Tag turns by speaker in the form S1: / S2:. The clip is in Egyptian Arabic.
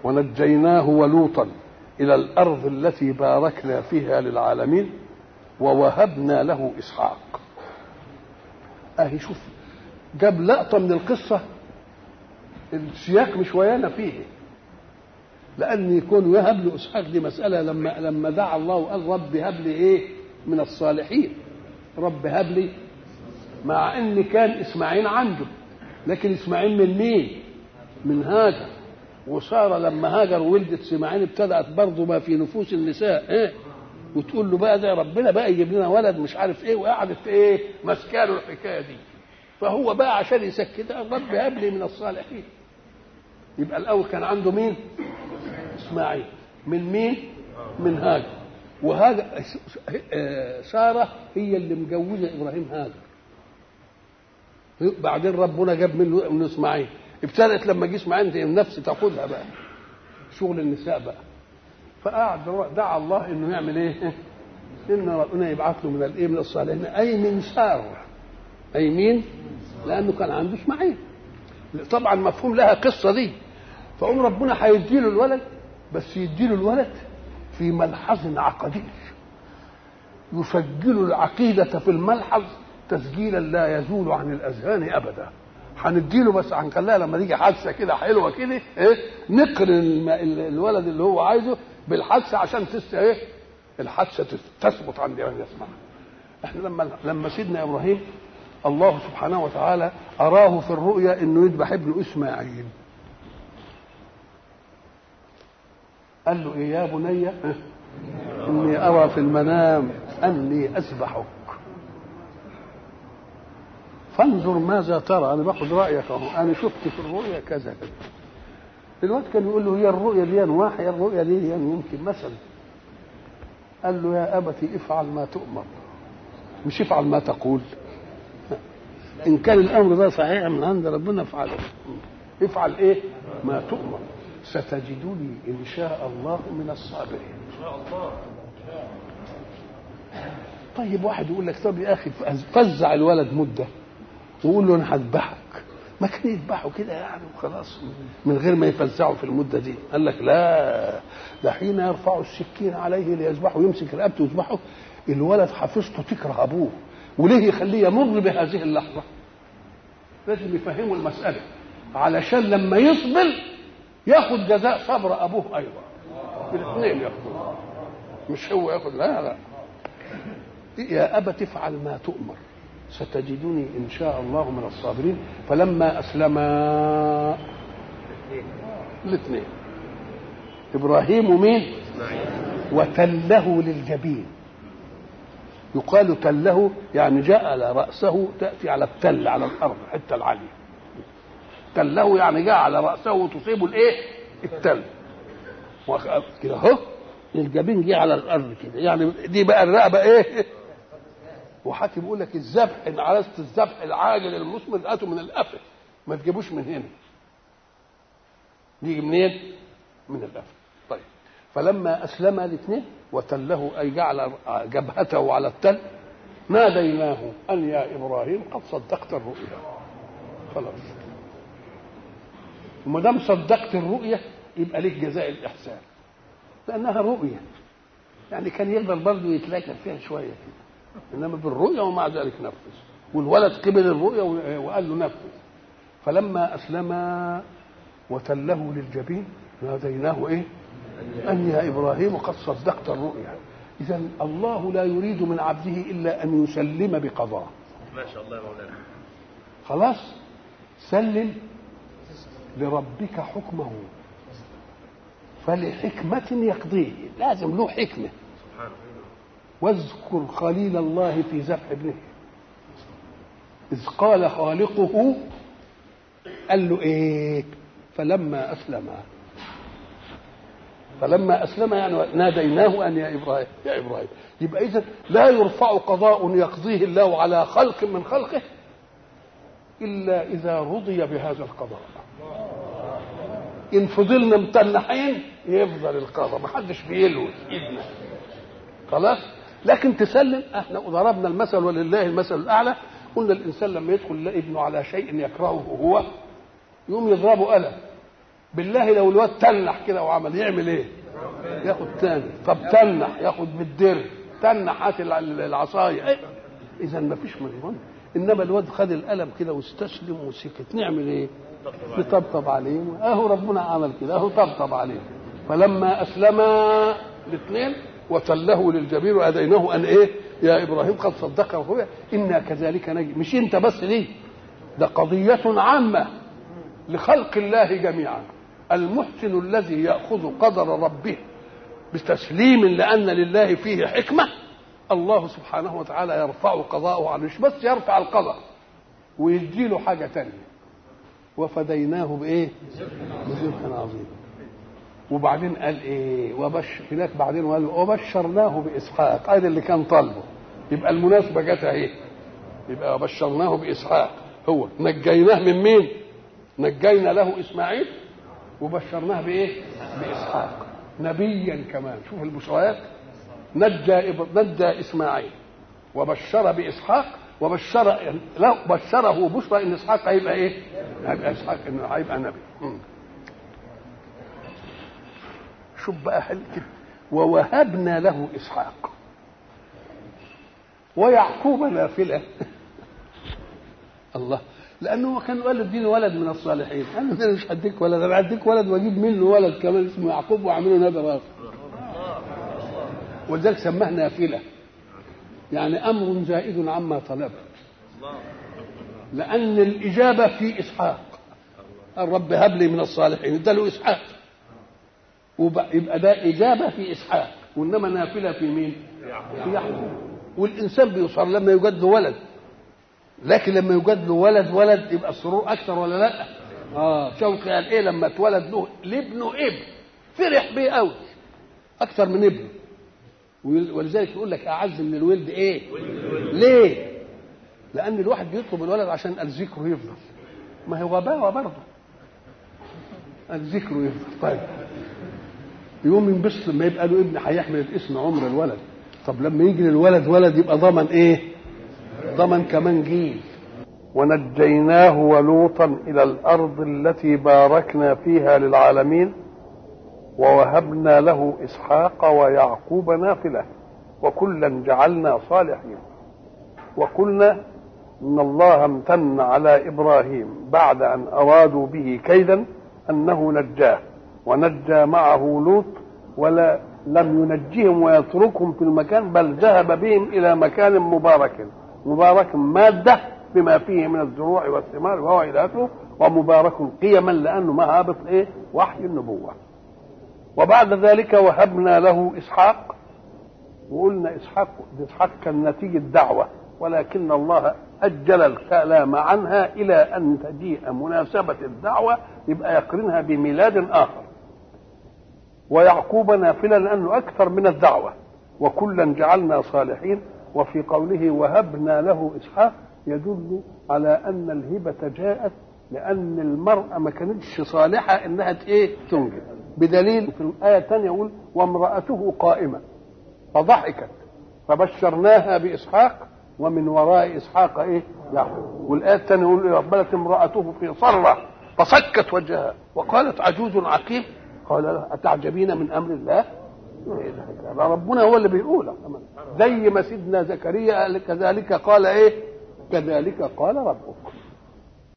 S1: ونجيناه ولوطا الى الارض التي باركنا فيها للعالمين ووهبنا له اسحاق اهي شوف جاب لقطه من القصه السياق مش ويانا فيه لان يكون يهب له اسحاق دي مساله لما لما دعا الله وقال رب هب لي ايه من الصالحين رب هب لي مع ان كان اسماعيل عنده لكن اسماعيل من مين من هاجر وساره لما هاجر ولدت اسماعيل ابتدات برضه ما في نفوس النساء ايه وتقول له بقى ده ربنا بقى يجيب لنا ولد مش عارف ايه وقعدت ايه ماسكاله الحكايه دي فهو بقى عشان يسكتها رب هب لي من الصالحين يبقى الاول كان عنده مين اسماعيل من مين من هاجر وهاجر ساره هي اللي مجوزه ابراهيم هاجر بعدين ربنا جاب منه من اسماعيل ابتدت لما جه اسماعيل النفس تاخدها بقى شغل النساء بقى فقعد دعا الله انه يعمل ايه؟ ان ربنا يبعث له من الايه من الصالحين اي من ساره اي مين؟ لانه كان عنده اسماعيل طبعا مفهوم لها قصه دي فقوم ربنا هيديله الولد بس يديله الولد في ملحظ عقدي يسجل العقيدة في الملحظ تسجيلا لا يزول عن الأذهان أبدا هنديله بس هنخليها لما تيجي حادثة كده حلوة كده إيه نقرن الولد اللي هو عايزه بالحادثة عشان تس إيه الحادثة تثبت عند من يسمعها احنا لما لما سيدنا إبراهيم الله سبحانه وتعالى أراه في الرؤيا إنه يذبح ابنه إسماعيل قال له إيه يا بني إني أرى في المنام أني أذبحك فانظر ماذا ترى أنا باخد رأيك أهو أنا شفت في الرؤيا كذا كذا الواد كان يقول له هي الرؤيا دي أنواع هي الرؤيا دي يعني يمكن مثلا قال له يا أبتي افعل ما تؤمر مش افعل ما تقول إن كان الأمر ده صحيح من عند ربنا افعله افعل إيه ما تؤمر ستجدني إن شاء الله من الصابرين إن شاء الله طيب واحد يقول لك طب يا أخي فزع الولد مدة وقول له أنا هذبحك ما كان يذبحه كده يعني وخلاص من غير ما يفزعه في المدة دي قال لك لا ده حين يرفع السكين عليه ليذبحه يمسك رقبته ويذبحه الولد حفظته تكره أبوه وليه يخليه يمر بهذه اللحظة لازم يفهموا المسألة علشان لما يصبر ياخد جزاء صبر ابوه ايضا الاثنين ياخذوا مش هو ياخد لا لا يا ابا تفعل ما تؤمر ستجدني ان شاء الله من الصابرين فلما اسلما الاثنين ابراهيم ومين وتله للجبين يقال تله يعني جعل راسه تاتي على التل على الارض الحته العاليه تله يعني جاء على راسه وتصيبه الايه؟ التل كده اهو الجبين جه على الارض كده يعني دي بقى الرقبه ايه؟ وحاتم يقول لك الذبح ان عرست الذبح العاجل المثمر هاته من القفل ما تجيبوش من هنا يجي منين؟ من القفل طيب فلما اسلم الاثنين وتله اي جعل جبهته على التل ناديناه ان يا ابراهيم قد صدقت الرؤيا خلاص وما دام صدقت الرؤية يبقى لك جزاء الإحسان لأنها رؤية يعني كان يقدر برضه يتلاكى فيها شوية كده إنما بالرؤية ومع ذلك نفذ والولد قبل الرؤية وقال له نفذ فلما أسلم وتله للجبين ناديناه إيه؟ أن يا إبراهيم قد صدقت الرؤيا إذا الله لا يريد من عبده إلا أن يسلم بقضاء
S2: ما شاء الله يا مولانا
S1: خلاص سلم لربك حكمه فلحكمة يقضيه لازم له حكمة
S2: سبحانه
S1: واذكر خليل الله في ذبح ابنه إذ قال خالقه قال له إيه فلما أسلم فلما أسلم يعني ناديناه أن يا إبراهيم يا إبراهيم يبقى إذا لا يرفع قضاء يقضيه الله على خلق من خلقه إلا إذا رضي بهذا القضاء إن فضلنا متنحين يفضل القضاء ما حدش بيلوي إيدنا خلاص لكن تسلم احنا ضربنا المثل ولله المثل الاعلى قلنا الانسان لما يدخل يلاقي ابنه على شيء يكرهه هو يقوم يضربه قلم بالله لو الواد تنح كده وعمل يعمل ايه ياخد تاني طب تنح ياخد بالدر تنح هات العصايه إيه؟ اذا ما فيش مجنون انما الواد خد القلم كده واستسلم وسكت نعمل ايه نطبطب عليه اهو ربنا عمل كده اهو طبطب عليه فلما اسلم الاثنين وتله للجبين واديناه ان ايه يا ابراهيم قد صدق وهو انا كذلك نجي مش انت بس ليه ده قضيه عامه لخلق الله جميعا المحسن الذي ياخذ قدر ربه بتسليم لان لله فيه حكمه الله سبحانه وتعالى يرفع قضاءه عنه مش بس يرفع القضاء ويديله حاجه تانية وفديناه بايه بذبح عظيم وبعدين قال ايه وبش هناك بعدين قال وبشرناه باسحاق هذا اللي كان طالبه يبقى المناسبه جت اهي يبقى وبشرناه باسحاق هو نجيناه من مين نجينا له اسماعيل وبشرناه بايه باسحاق نبيا كمان شوف البشريات نجى نجى اسماعيل وبشر باسحاق وبشر لا بشره بشرى ان اسحاق هيبقى ايه؟ هيبقى اسحاق انه هيبقى نبي شوف بقى حل كده ووهبنا له اسحاق ويعقوب نافله الله لانه كان قال اديني ولد من الصالحين قال له انا مش هديك ولد انا هديك ولد واجيب منه ولد كمان اسمه يعقوب واعمله نبي اخر ولذلك سماه نافله يعني امر زائد عما طلبت لان الاجابه في اسحاق الرب هب لي من الصالحين اداله اسحاق ويبقى ده اجابه في اسحاق وانما نافله في مين؟ في يعقوب والانسان بيصر لما يوجد له ولد لكن لما يوجد له ولد ولد يبقى السرور اكثر ولا لا؟ اه شوقي قال ايه لما اتولد له لابنه ابن فرح بيه قوي اكثر من ابنه ولذلك يقول لك اعز من الولد ايه؟ ليه؟ لان الواحد بيطلب الولد عشان الذكر يفضل ما هو غباوه برضه الذكر يفضل طيب يوم ينبسط لما يبقى له ابن هيحمل الاسم عمر الولد طب لما يجي للولد ولد يبقى ضمن ايه؟ ضمن كمان جيل ونجيناه ولوطا الى الارض التي باركنا فيها للعالمين ووهبنا له اسحاق ويعقوب نافله وكلا جعلنا صالحين وقلنا ان الله امتن على ابراهيم بعد ان ارادوا به كيدا انه نجاه ونجى معه لوط ولا لم ينجهم ويتركهم في المكان بل ذهب بهم الى مكان مبارك مبارك ماده بما فيه من الزروع والثمار وهو الى اخره ومبارك قيما لانه ما هابط ايه وحي النبوه وبعد ذلك وهبنا له اسحاق وقلنا اسحاق اسحاق كان نتيجه دعوه ولكن الله اجل الكلام عنها الى ان تجيء مناسبه الدعوه يبقى يقرنها بميلاد اخر ويعقوب نافله لانه اكثر من الدعوه وكلا جعلنا صالحين وفي قوله وهبنا له اسحاق يدل على ان الهبه جاءت لان المراه ما كانتش صالحه انها ايه تنجب بدليل في الايه الثانيه يقول وامراته قائمه فضحكت فبشرناها باسحاق ومن وراء اسحاق ايه يعقوب والايه الثانيه يقول اقبلت امراته في صره فسكت وجهها وقالت عجوز عقيم قال لها اتعجبين من امر الله ربنا هو اللي بيقول زي ما سيدنا زكريا قال كذلك قال ايه كذلك قال ربك